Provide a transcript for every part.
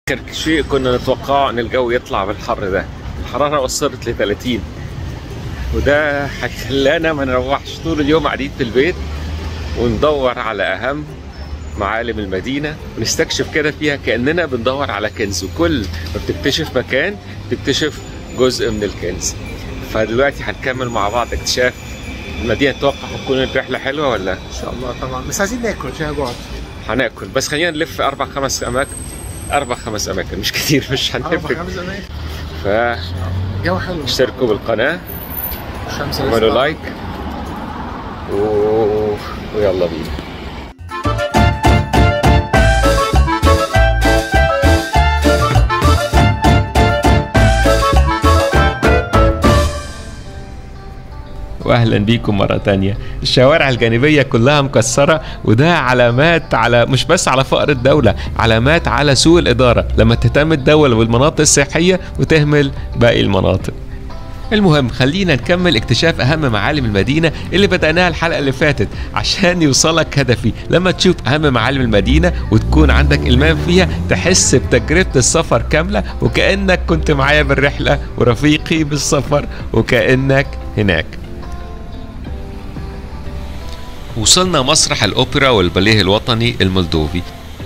آخر شيء كنا نتوقعه ان الجو يطلع بالحر ده الحرارة وصلت ل 30 وده خلانا ما نروحش طول اليوم قاعدين في البيت وندور على اهم معالم المدينة ونستكشف كده فيها كأننا بندور على كنز وكل ما بتكتشف مكان تكتشف جزء من الكنز فدلوقتي هنكمل مع بعض اكتشاف المدينة تتوقع هتكون الرحلة حلوة ولا ان شاء الله طبعا بس عايزين ناكل عشان جوعت هناكل بس خلينا نلف أربع خمس أماكن أربع خمس أماكن مش كتير مش اربع هنلف خمس اماكن فاشتركوا جو حلو بالقناة الشمس اعملوا لسه لايك و... ويلا بينا واهلا بيكم مره تانية الشوارع الجانبيه كلها مكسره وده علامات على مش بس على فقر الدوله علامات على سوء الاداره لما تهتم الدوله بالمناطق السياحيه وتهمل باقي المناطق المهم خلينا نكمل اكتشاف اهم معالم المدينه اللي بدأناها الحلقه اللي فاتت عشان يوصلك هدفي لما تشوف اهم معالم المدينه وتكون عندك المام فيها تحس بتجربه السفر كامله وكانك كنت معايا بالرحله ورفيقي بالسفر وكانك هناك وصلنا مسرح الأوبرا والباليه الوطني المولدوفي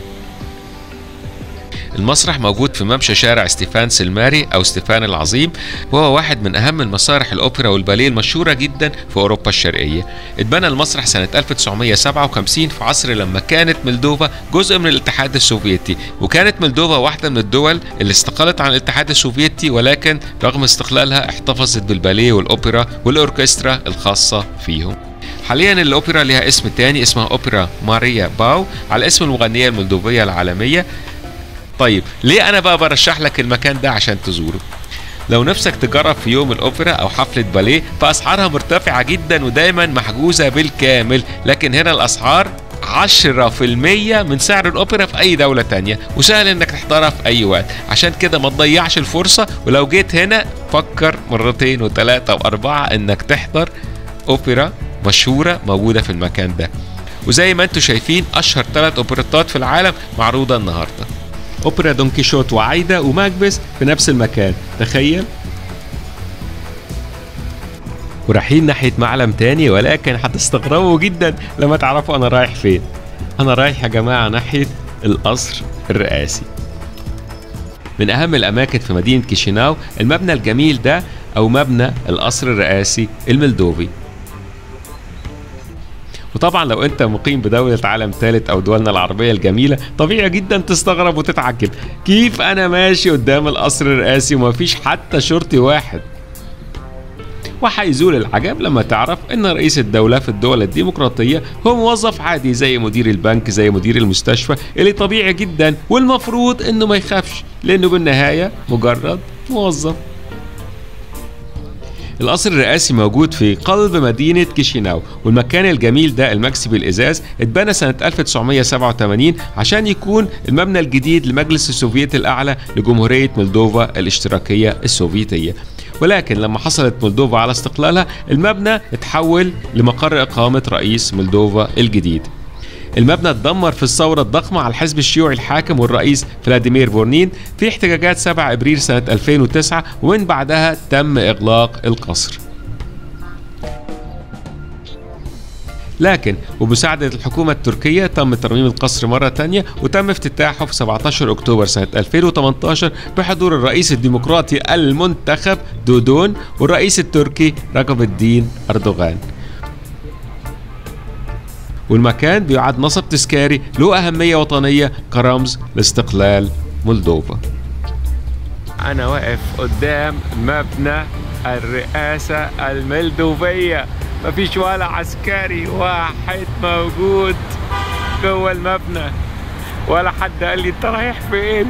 المسرح موجود في ممشى شارع ستيفان سلماري أو ستيفان العظيم وهو واحد من أهم المسارح الأوبرا والباليه المشهورة جدا في أوروبا الشرقية اتبنى المسرح سنة 1957 في عصر لما كانت مولدوفا جزء من الاتحاد السوفيتي وكانت مولدوفا واحدة من الدول اللي استقلت عن الاتحاد السوفيتي ولكن رغم استقلالها احتفظت بالباليه والأوبرا والأوركسترا الخاصة فيهم حاليا الاوبرا لها اسم تاني اسمها اوبرا ماريا باو على اسم المغنيه المولدوفيه العالميه طيب ليه انا بقى برشح لك المكان ده عشان تزوره لو نفسك تجرب في يوم الاوبرا او حفله باليه فاسعارها مرتفعه جدا ودايما محجوزه بالكامل لكن هنا الاسعار 10% من سعر الاوبرا في اي دوله تانية وسهل انك تحضرها في اي وقت عشان كده ما تضيعش الفرصه ولو جيت هنا فكر مرتين وثلاثه واربعه انك تحضر اوبرا مشهورة موجودة في المكان ده وزي ما انتم شايفين اشهر ثلاث اوبريتات في العالم معروضة النهاردة اوبرا دون كيشوت وعايدة وماكبس في نفس المكان تخيل ورايحين ناحية معلم تاني ولكن هتستغربوا جدا لما تعرفوا انا رايح فين انا رايح يا جماعة ناحية القصر الرئاسي من اهم الاماكن في مدينة كيشيناو المبنى الجميل ده او مبنى القصر الرئاسي الملدوفي وطبعا لو انت مقيم بدولة عالم ثالث او دولنا العربية الجميلة طبيعي جدا تستغرب وتتعجب كيف انا ماشي قدام القصر الرئاسي ومفيش حتى شرطي واحد وهيزول العجب لما تعرف ان رئيس الدولة في الدول الديمقراطية هو موظف عادي زي مدير البنك زي مدير المستشفى اللي طبيعي جدا والمفروض انه ما يخافش لانه بالنهاية مجرد موظف القصر الرئاسي موجود في قلب مدينة كيشيناو والمكان الجميل ده المكسي بالإزاز اتبنى سنة 1987 عشان يكون المبنى الجديد لمجلس السوفيتي الأعلى لجمهورية مولدوفا الاشتراكية السوفيتية ولكن لما حصلت مولدوفا على استقلالها المبنى اتحول لمقر إقامة رئيس مولدوفا الجديد المبنى اتدمر في الثورة الضخمة على الحزب الشيوعي الحاكم والرئيس فلاديمير بورنين في احتجاجات 7 ابريل سنة 2009 ومن بعدها تم اغلاق القصر. لكن وبمساعدة الحكومة التركية تم ترميم القصر مرة تانية وتم افتتاحه في 17 أكتوبر سنة 2018 بحضور الرئيس الديمقراطي المنتخب دودون والرئيس التركي رجب الدين أردوغان والمكان بيعد نصب تذكاري له أهمية وطنية كرمز لاستقلال مولدوفا أنا واقف قدام مبنى الرئاسة الملدوفية مفيش ولا عسكري واحد موجود جوه المبنى ولا حد قال لي انت رايح فين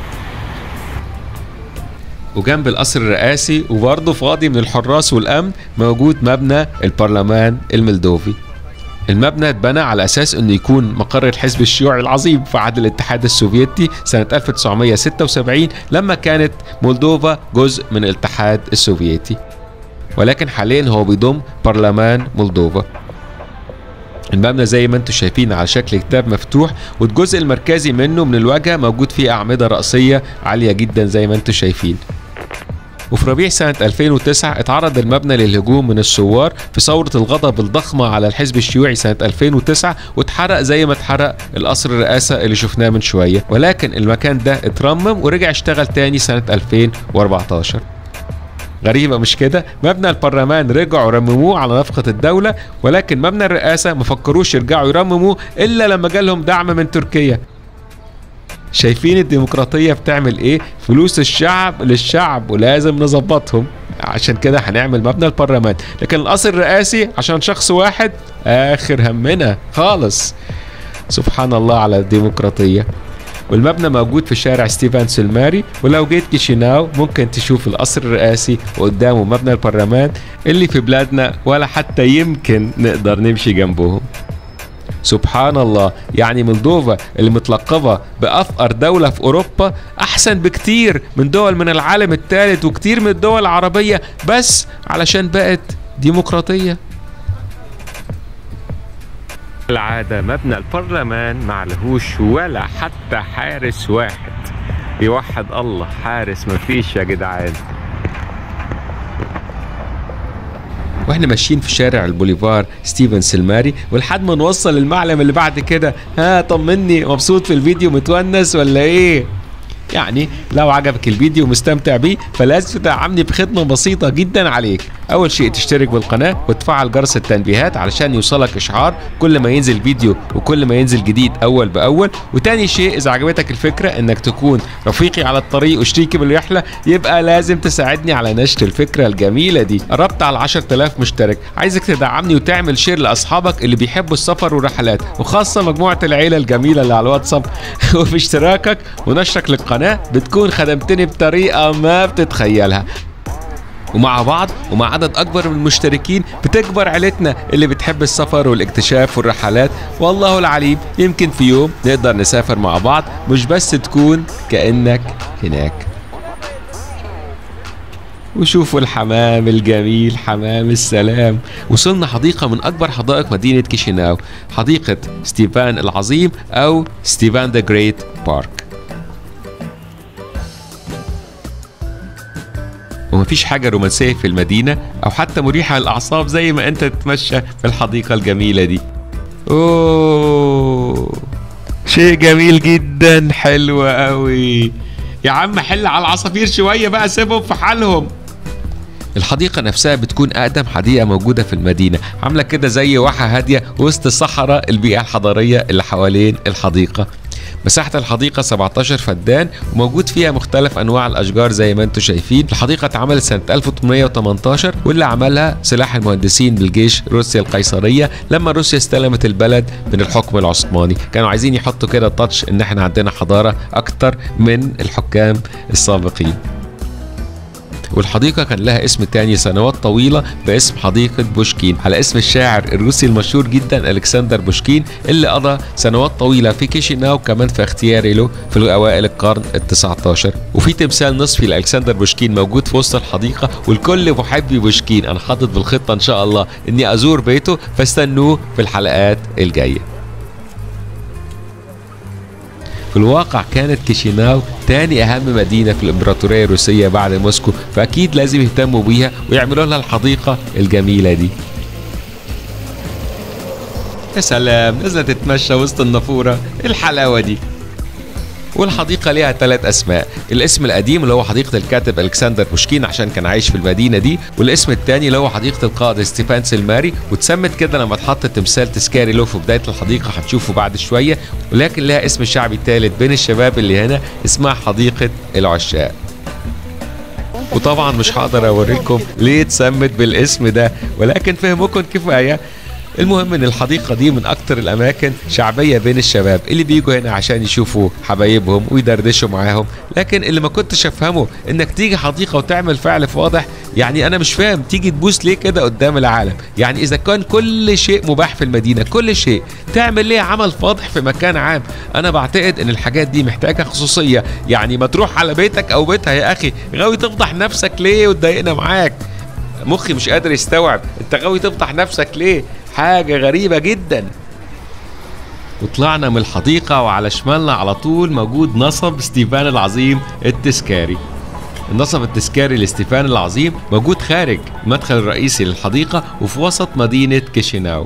وجنب القصر الرئاسي وبرضه فاضي من الحراس والامن موجود مبنى البرلمان الملدوفي المبنى اتبنى على اساس انه يكون مقر الحزب الشيوعي العظيم في عهد الاتحاد السوفيتي سنه 1976 لما كانت مولدوفا جزء من الاتحاد السوفيتي ولكن حاليا هو بيضم برلمان مولدوفا المبنى زي ما انتم شايفين على شكل كتاب مفتوح والجزء المركزي منه من الواجهه موجود فيه اعمده رأسيه عاليه جدا زي ما انتم شايفين وفي ربيع سنة 2009 اتعرض المبنى للهجوم من الثوار في ثورة الغضب الضخمة على الحزب الشيوعي سنة 2009 واتحرق زي ما اتحرق القصر الرئاسة اللي شفناه من شوية ولكن المكان ده اترمم ورجع اشتغل تاني سنة 2014 غريبة مش كده؟ مبنى البرلمان رجعوا رمموه على نفقة الدولة ولكن مبنى الرئاسة ما فكروش يرجعوا يرمموه إلا لما جالهم دعم من تركيا شايفين الديمقراطية بتعمل ايه فلوس الشعب للشعب ولازم نظبطهم عشان كده هنعمل مبنى البرلمان لكن القصر الرئاسي عشان شخص واحد اخر همنا خالص سبحان الله على الديمقراطية والمبنى موجود في شارع ستيفان سلماري ولو جيت كيشيناو ممكن تشوف القصر الرئاسي وقدامه مبنى البرلمان اللي في بلادنا ولا حتى يمكن نقدر نمشي جنبهم سبحان الله يعني مولدوفا اللي متلقبة بأفقر دولة في أوروبا أحسن بكتير من دول من العالم الثالث وكتير من الدول العربية بس علشان بقت ديمقراطية العادة مبنى البرلمان معلهوش ولا حتى حارس واحد يوحد الله حارس مفيش يا جدعان واحنا ماشيين في شارع البوليفار ستيفن سلماري ولحد ما نوصل المعلم اللي بعد كده ها طمني مبسوط في الفيديو متونس ولا ايه يعني لو عجبك الفيديو ومستمتع بيه فلازم تدعمني بخدمة بسيطة جدا عليك أول شيء تشترك بالقناة وتفعل جرس التنبيهات علشان يوصلك إشعار كل ما ينزل فيديو وكل ما ينزل جديد أول بأول وتاني شيء إذا عجبتك الفكرة إنك تكون رفيقي على الطريق وشريكي بالرحلة يبقى لازم تساعدني على نشر الفكرة الجميلة دي قربت على 10000 مشترك عايزك تدعمني وتعمل شير لأصحابك اللي بيحبوا السفر والرحلات وخاصة مجموعة العيلة الجميلة اللي على الواتساب وفي اشتراكك ونشرك للقناة بتكون خدمتني بطريقة ما بتتخيلها ومع بعض ومع عدد اكبر من المشتركين بتكبر عيلتنا اللي بتحب السفر والاكتشاف والرحلات والله العليم يمكن في يوم نقدر نسافر مع بعض مش بس تكون كانك هناك وشوفوا الحمام الجميل حمام السلام وصلنا حديقة من أكبر حدائق مدينة كيشيناو حديقة ستيفان العظيم أو ستيفان ذا جريت بارك ومفيش حاجة رومانسية في المدينة أو حتى مريحة للأعصاب زي ما أنت تتمشى في الحديقة الجميلة دي أوه شيء جميل جدا حلو قوي يا عم حل على العصافير شوية بقى سيبهم في حالهم الحديقة نفسها بتكون أقدم حديقة موجودة في المدينة عاملة كده زي واحة هادية وسط الصحراء البيئة الحضارية اللي حوالين الحديقة مساحة الحديقة 17 فدان وموجود فيها مختلف أنواع الأشجار زي ما أنتم شايفين الحديقة اتعملت سنة 1818 واللي عملها سلاح المهندسين بالجيش روسيا القيصرية لما روسيا استلمت البلد من الحكم العثماني كانوا عايزين يحطوا كده تاتش إن احنا عندنا حضارة أكتر من الحكام السابقين والحديقة كان لها اسم تاني سنوات طويلة باسم حديقة بوشكين على اسم الشاعر الروسي المشهور جدا ألكسندر بوشكين اللي قضى سنوات طويلة في كيشيناو كمان في اختياري له في أوائل القرن ال19 وفي تمثال نصفي لألكسندر بوشكين موجود في وسط الحديقة والكل محبي بوشكين أنا حاطط بالخطة إن شاء الله إني أزور بيته فاستنوه في الحلقات الجاية في الواقع كانت كيشيناو تاني أهم مدينة في الإمبراطورية الروسية بعد موسكو فأكيد لازم يهتموا بيها ويعملوا لها الحديقة الجميلة دي يا سلام نازلة تتمشى وسط النافورة الحلاوة دي والحديقة ليها ثلاث أسماء الاسم القديم اللي هو حديقة الكاتب ألكسندر بوشكين عشان كان عايش في المدينة دي والاسم الثاني اللي هو حديقة القائد ستيفان سلماري واتسمت كده لما اتحط تمثال تذكاري له في بداية الحديقة هتشوفه بعد شوية ولكن لها اسم شعبي ثالث بين الشباب اللي هنا اسمها حديقة العشاق وطبعا مش هقدر اوريكم ليه اتسمت بالاسم ده ولكن فهمكم كفايه المهم ان الحديقه دي من اكتر الاماكن شعبيه بين الشباب اللي بيجوا هنا عشان يشوفوا حبايبهم ويدردشوا معاهم لكن اللي ما كنتش افهمه انك تيجي حديقه وتعمل فعل واضح يعني انا مش فاهم تيجي تبوس ليه كده قدام العالم يعني اذا كان كل شيء مباح في المدينه كل شيء تعمل ليه عمل فاضح في مكان عام انا بعتقد ان الحاجات دي محتاجه خصوصيه يعني ما تروح على بيتك او بيتها يا اخي غاوي تفضح نفسك ليه وتضايقنا معاك مخي مش قادر يستوعب انت غاوي تفضح نفسك ليه حاجة غريبة جدا وطلعنا من الحديقة وعلى شمالنا على طول موجود نصب ستيفان العظيم التذكاري النصب التذكاري لستيفان العظيم موجود خارج المدخل الرئيسي للحديقة وفي وسط مدينة كيشيناو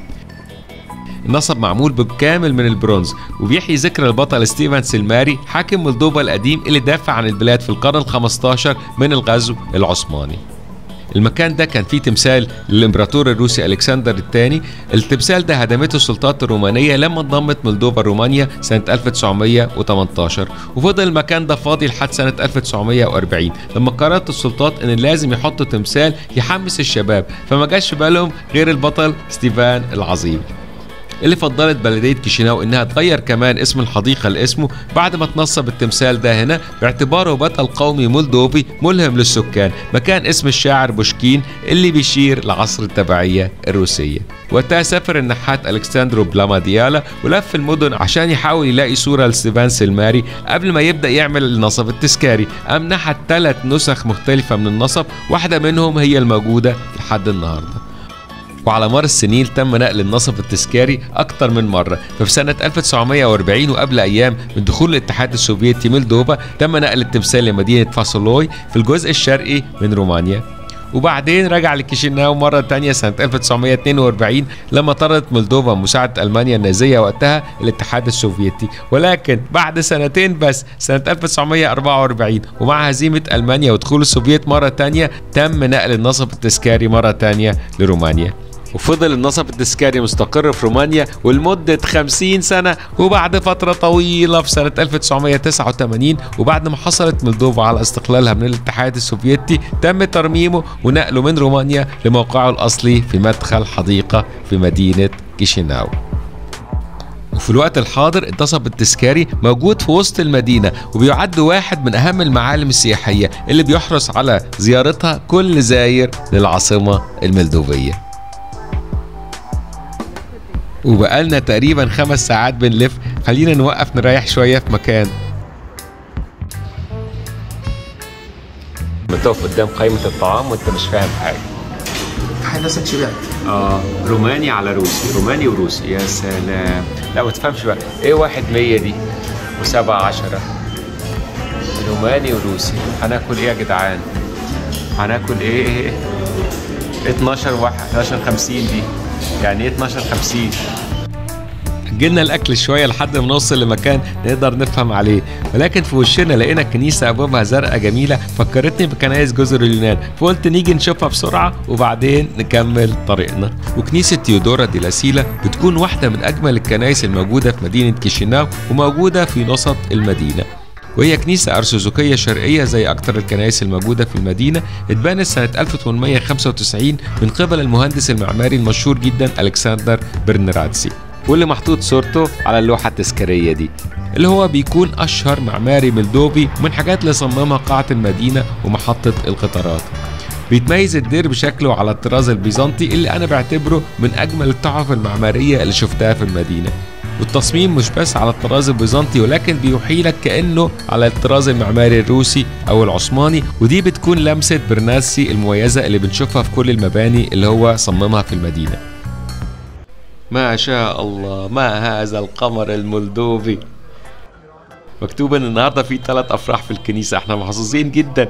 النصب معمول بالكامل من البرونز وبيحيي ذكرى البطل ستيفن سلماري حاكم مولدوفا القديم اللي دافع عن البلاد في القرن ال 15 من الغزو العثماني المكان ده كان فيه تمثال للامبراطور الروسي الكسندر الثاني التمثال ده هدمته السلطات الرومانيه لما انضمت مولدوفا رومانيا سنه 1918 وفضل المكان ده فاضي لحد سنه 1940 لما قررت السلطات ان لازم يحطوا تمثال يحمس الشباب فما جاش في بالهم غير البطل ستيفان العظيم اللي فضلت بلدية كيشيناو انها تغير كمان اسم الحديقة لاسمه بعد ما تنصب التمثال ده هنا باعتباره بطل قومي مولدوفي ملهم للسكان مكان اسم الشاعر بوشكين اللي بيشير لعصر التبعية الروسية وقتها سافر النحات الكساندرو بلاماديالا ولف المدن عشان يحاول يلاقي صورة لستيفان سلماري قبل ما يبدأ يعمل النصب التذكاري قام نحت ثلاث نسخ مختلفة من النصب واحدة منهم هي الموجودة لحد النهارده وعلى مر السنين تم نقل النصب التذكاري أكثر من مرة ففي سنة 1940 وقبل أيام من دخول الاتحاد السوفيتي مولدوفا تم نقل التمثال لمدينة فاسولوي في الجزء الشرقي من رومانيا وبعدين رجع لكيشيناو مرة تانية سنة 1942 لما طردت مولدوفا مساعدة ألمانيا النازية وقتها الاتحاد السوفيتي ولكن بعد سنتين بس سنة 1944 ومع هزيمة ألمانيا ودخول السوفيت مرة تانية تم نقل النصب التذكاري مرة تانية لرومانيا وفضل النصب التذكاري مستقر في رومانيا ولمدة 50 سنة وبعد فترة طويلة في سنة 1989 وبعد ما حصلت مولدوفا على استقلالها من الاتحاد السوفيتي تم ترميمه ونقله من رومانيا لموقعه الأصلي في مدخل حديقة في مدينة كيشيناو وفي الوقت الحاضر النصب التذكاري موجود في وسط المدينة وبيعد واحد من أهم المعالم السياحية اللي بيحرص على زيارتها كل زاير للعاصمة الملدوفية وبقالنا تقريبا خمس ساعات بنلف خلينا نوقف نريح شوية في مكان بتقف قدام قائمة الطعام وانت مش فاهم حاجة حنسك شبعت اه روماني على روسي روماني وروسي يا سلام لا ما تفهمش بقى ايه واحد مية دي وسبعة عشرة روماني وروسي هناكل ايه يا جدعان هناكل ايه ايه ايه 12 واحد 12 50 دي يعني ايه 12 50 جينا الاكل شويه لحد ما نوصل لمكان نقدر نفهم عليه ولكن في وشنا لقينا كنيسه ابوابها زرقاء جميله فكرتني بكنايس جزر اليونان فقلت نيجي نشوفها بسرعه وبعدين نكمل طريقنا وكنيسه تيودورا دي لاسيلا بتكون واحده من اجمل الكنايس الموجوده في مدينه كيشيناو وموجوده في وسط المدينه وهي كنيسة أرثوذكية شرقية زي أكثر الكنائس الموجودة في المدينة اتبنت سنة 1895 من قبل المهندس المعماري المشهور جدا ألكسندر برنراتسي واللي محطوط صورته على اللوحة التذكارية دي اللي هو بيكون أشهر معماري ملدوفي من حاجات اللي صممها قاعة المدينة ومحطة القطارات بيتميز الدير بشكله على الطراز البيزنطي اللي أنا بعتبره من أجمل التحف المعمارية اللي شفتها في المدينة والتصميم مش بس على الطراز البيزنطي ولكن بيوحي لك كانه على الطراز المعماري الروسي او العثماني ودي بتكون لمسه برناسي المميزه اللي بنشوفها في كل المباني اللي هو صممها في المدينه ما شاء الله ما هذا القمر المولدوفي مكتوب ان النهارده في ثلاث افراح في الكنيسه احنا محظوظين جدا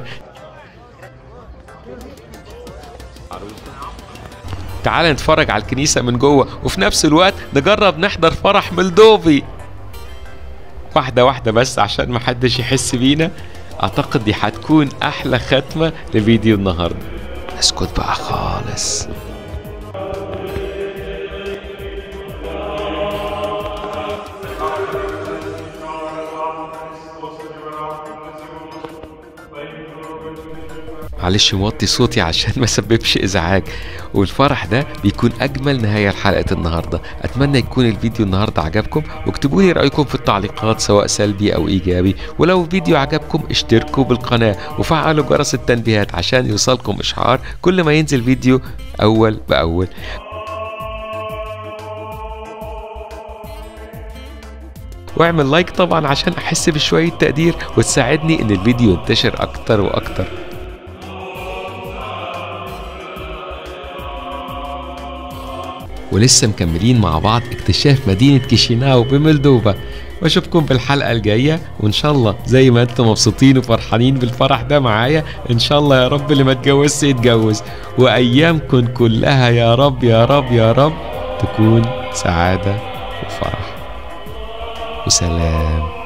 تعال نتفرج على الكنيسة من جوه وفي نفس الوقت نجرب نحضر فرح ملدوفي واحدة واحدة بس عشان محدش يحس بينا أعتقد دي هتكون أحلى ختمة لفيديو النهاردة اسكت بقى خالص معلش موطي صوتي عشان ما سببش ازعاج والفرح ده بيكون اجمل نهايه لحلقه النهارده اتمنى يكون الفيديو النهارده عجبكم واكتبوا لي رايكم في التعليقات سواء سلبي او ايجابي ولو الفيديو عجبكم اشتركوا بالقناه وفعلوا جرس التنبيهات عشان يوصلكم اشعار كل ما ينزل فيديو اول باول واعمل لايك طبعا عشان احس بشويه تقدير وتساعدني ان الفيديو ينتشر اكتر واكتر ولسه مكملين مع بعض اكتشاف مدينة كيشيناو بمولدوفا واشوفكم بالحلقة الجاية وان شاء الله زي ما انتم مبسوطين وفرحانين بالفرح ده معايا ان شاء الله يا رب اللي ما اتجوزش يتجوز وايامكم كلها يا رب يا رب يا رب تكون سعادة وفرح وسلام